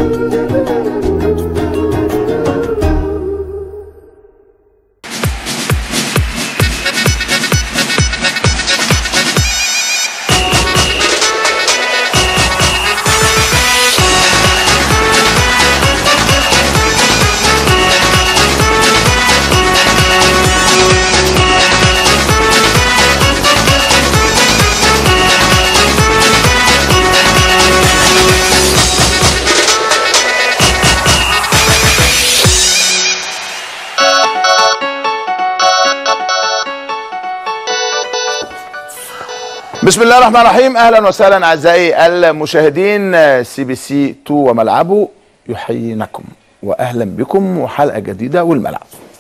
بسم الله الرحمن الرحيم اهلا وسهلا اعزائي المشاهدين سي بي سي 2 وملعبه يحيينكم واهلا بكم وحلقه جديده والملعب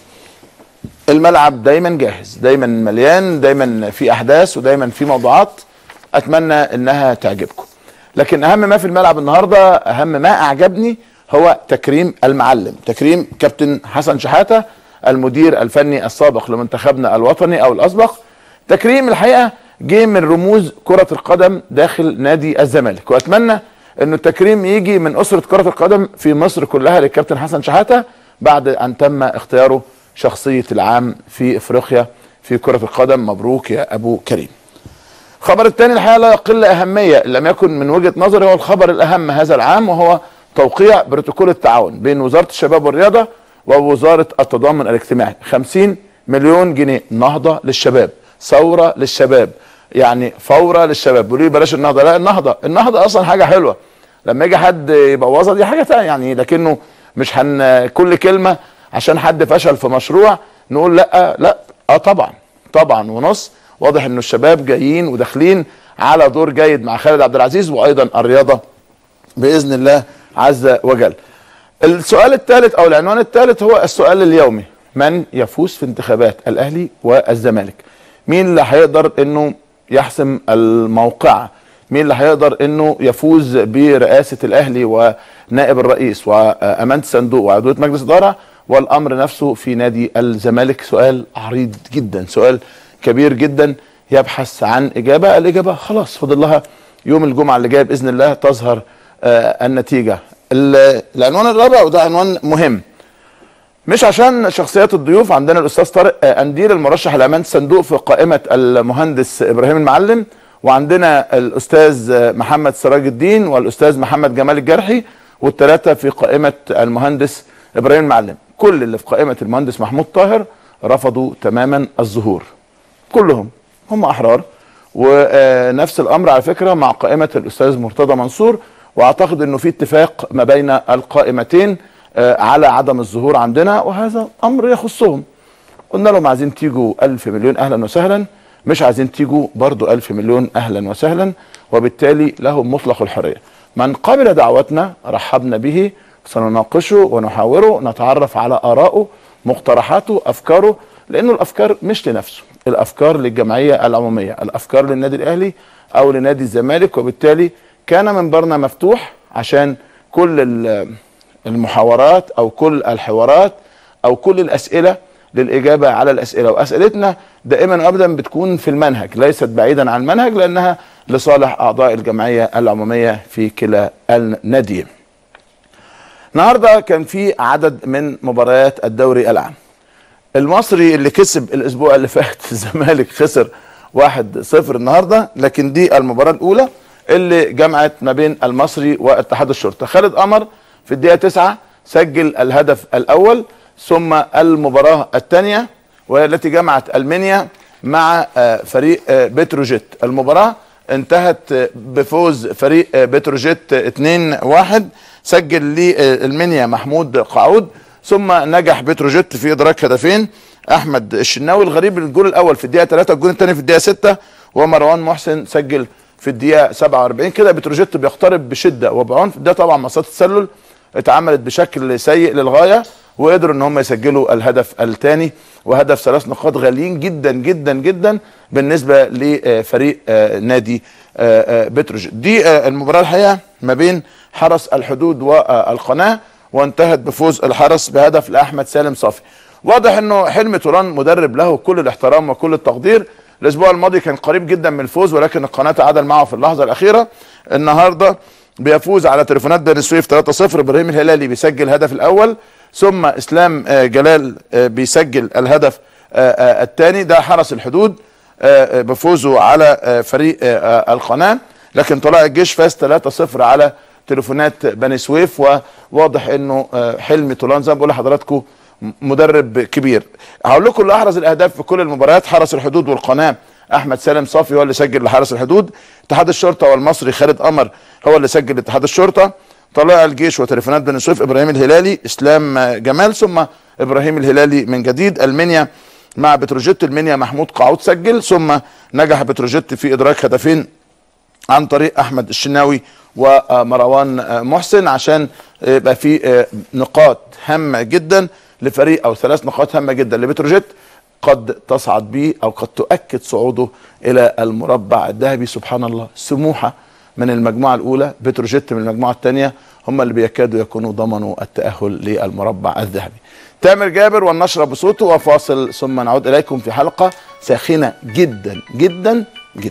الملعب دايما جاهز دايما مليان دايما في احداث ودايما في موضوعات اتمنى انها تعجبكم لكن اهم ما في الملعب النهارده اهم ما اعجبني هو تكريم المعلم تكريم كابتن حسن شحاته المدير الفني السابق لمنتخبنا الوطني او الاسبق تكريم الحقيقه جه من رموز كرة القدم داخل نادي الزمالك واتمنى انه التكريم يجي من اسرة كرة القدم في مصر كلها للكابتن حسن شحاتة بعد ان تم اختياره شخصية العام في افريقيا في كرة القدم مبروك يا ابو كريم الخبر الثاني الحقيقة لا يقل اهمية إن لم يكن من وجهة نظري هو الخبر الاهم هذا العام وهو توقيع بروتوكول التعاون بين وزارة الشباب والرياضة ووزارة التضامن الاجتماعي 50 مليون جنيه نهضة للشباب ثورة للشباب يعني فوره للشباب بيقولوا لي بلاش النهضه لا النهضه النهضه اصلا حاجه حلوه لما يجي حد يبوظها دي حاجه ثانيه يعني لكنه مش هن كل كلمه عشان حد فشل في مشروع نقول لا لا اه طبعا طبعا ونص واضح انه الشباب جايين وداخلين على دور جيد مع خالد عبد العزيز وايضا الرياضه باذن الله عز وجل. السؤال الثالث او العنوان الثالث هو السؤال اليومي من يفوز في انتخابات الاهلي والزمالك؟ مين اللي هيقدر انه يحسم الموقعة مين اللي هيقدر انه يفوز برئاسة الاهلي ونائب الرئيس وامانة الصندوق وعضوية مجلس ادارة والامر نفسه في نادي الزمالك سؤال عريض جدا سؤال كبير جدا يبحث عن اجابة الاجابة خلاص فاضل لها يوم الجمعة اللي جاي باذن الله تظهر آه النتيجة العنوان الرابع وده عنوان مهم مش عشان شخصيات الضيوف عندنا الاستاذ طارق انديل المرشح لامانه الصندوق في قائمه المهندس ابراهيم المعلم وعندنا الاستاذ محمد سراج الدين والاستاذ محمد جمال الجرحي والثلاثه في قائمه المهندس ابراهيم المعلم كل اللي في قائمه المهندس محمود طاهر رفضوا تماما الظهور كلهم هم احرار ونفس الامر على فكره مع قائمه الاستاذ مرتضى منصور واعتقد انه في اتفاق ما بين القائمتين على عدم الظهور عندنا وهذا امر يخصهم قلنا لهم عايزين تيجوا ألف مليون اهلا وسهلا مش عايزين تيجوا برضو ألف مليون اهلا وسهلا وبالتالي لهم مطلق الحريه من قبل دعوتنا رحبنا به سنناقشه ونحاوره نتعرف على ارائه مقترحاته افكاره لانه الافكار مش لنفسه الافكار للجمعيه العموميه الافكار للنادي الاهلي او لنادي الزمالك وبالتالي كان منبرنا مفتوح عشان كل المحاورات او كل الحوارات او كل الاسئله للاجابه على الاسئله واسئلتنا دائما وابدا بتكون في المنهج ليست بعيدا عن المنهج لانها لصالح اعضاء الجمعيه العموميه في كلا الناديين. النهارده كان في عدد من مباريات الدوري العام. المصري اللي كسب الاسبوع اللي فات الزمالك خسر 1-0 النهارده لكن دي المباراه الاولى اللي جمعت ما بين المصري واتحاد الشرطه خالد قمر في الدقيقة 9 سجل الهدف الأول ثم المباراة الثانية والتي جمعت المنيا مع فريق بتروجيت المباراة انتهت بفوز فريق بتروجيت 2-1 سجل للمنيا محمود قعود ثم نجح بتروجيت في إدراك هدفين أحمد الشناوي الغريب الجول الأول في الدقيقة 3 الجول الثاني في الدقيقة 6 ومروان محسن سجل في الدقيقة 47 كده بتروجيت بيقترب بشدة وبعنف ده طبعا مصات التسلل اتعملت بشكل سيء للغايه وقدروا ان هم يسجلوا الهدف الثاني وهدف ثلاث نقاط غاليين جدا جدا جدا بالنسبه لفريق نادي بتروجيت دي المباراه الحقيقه ما بين حرس الحدود والقناه وانتهت بفوز الحرس بهدف لاحمد سالم صافي واضح انه حلمي توران مدرب له كل الاحترام وكل التقدير الاسبوع الماضي كان قريب جدا من الفوز ولكن القناه تعادل معه في اللحظه الاخيره النهارده بيفوز على تليفونات بني سويف 3-0 ابراهيم الهلالي بيسجل الهدف الاول ثم اسلام آه، جلال آه، بيسجل الهدف الثاني ده حرس الحدود آه، آه، بفوزه على آه، فريق آه، آه، القناه لكن طلائع الجيش فاز 3-0 على تليفونات بني سويف وواضح انه آه، حلمي طولان زي ما بقول لحضراتكم م- مدرب كبير هقول لكم اللي احرز الاهداف في كل المباريات حرس الحدود والقناه احمد سالم صافي هو اللي سجل لحرس الحدود اتحاد الشرطه والمصري خالد قمر هو اللي سجل لاتحاد الشرطه طلائع الجيش وتليفونات بني سويف ابراهيم الهلالي اسلام آه، جمال ثم ابراهيم الهلالي من جديد المنيا مع بتروجيت المنيا محمود قعود سجل ثم نجح بتروجيت في ادراك هدفين عن طريق احمد الشناوي ومروان محسن عشان يبقى في نقاط هامه جدا لفريق او ثلاث نقاط هامه جدا لبتروجيت قد تصعد به او قد تؤكد صعوده الى المربع الذهبي سبحان الله سموحه من المجموعه الاولى بتروجيت من المجموعه الثانيه هم اللي بيكادوا يكونوا ضمنوا التاهل للمربع الذهبي تامر جابر والنشرة بصوته وفاصل ثم نعود اليكم في حلقه ساخنه جدا جدا جدا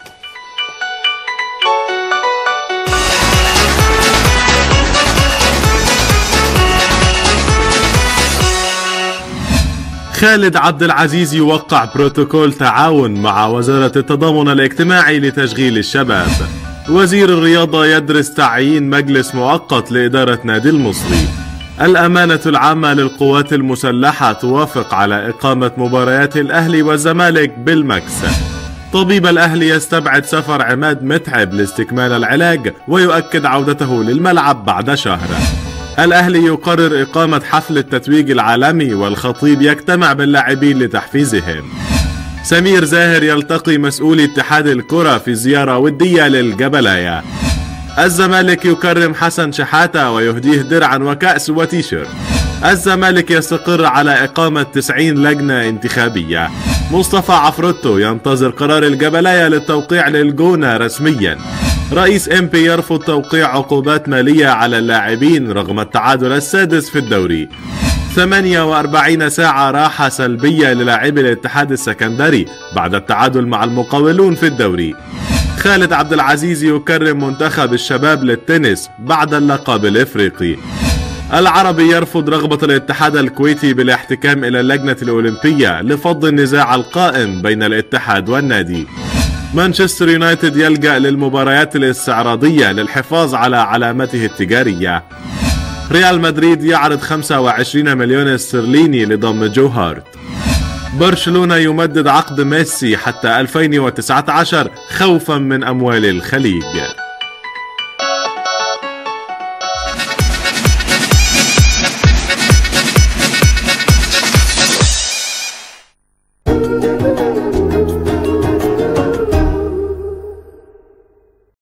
خالد عبد العزيز يوقع بروتوكول تعاون مع وزارة التضامن الاجتماعي لتشغيل الشباب وزير الرياضة يدرس تعيين مجلس مؤقت لإدارة نادي المصري الأمانة العامة للقوات المسلحة توافق على إقامة مباريات الأهلي والزمالك بالمكس طبيب الأهلي يستبعد سفر عماد متعب لاستكمال العلاج ويؤكد عودته للملعب بعد شهر الأهلي يقرر إقامة حفل التتويج العالمي والخطيب يجتمع باللاعبين لتحفيزهم سمير زاهر يلتقي مسؤولي اتحاد الكرة في زيارة ودية للجبلاية الزمالك يكرم حسن شحاتة ويهديه درعا وكأس وتيشيرت الزمالك يستقر على إقامة 90 لجنة انتخابية مصطفى عفروتو ينتظر قرار الجبلاية للتوقيع للجونة رسميا رئيس ام بي يرفض توقيع عقوبات مالية على اللاعبين رغم التعادل السادس في الدوري 48 ساعة راحة سلبية للاعبي الاتحاد السكندري بعد التعادل مع المقاولون في الدوري خالد عبد العزيز يكرم منتخب الشباب للتنس بعد اللقب الافريقي العربي يرفض رغبة الاتحاد الكويتي بالاحتكام إلى اللجنة الأولمبية لفض النزاع القائم بين الاتحاد والنادي مانشستر يونايتد يلجأ للمباريات الاستعراضية للحفاظ على علامته التجارية ريال مدريد يعرض 25 مليون استرليني لضم جو هارت برشلونة يمدد عقد ميسي حتى 2019 خوفا من أموال الخليج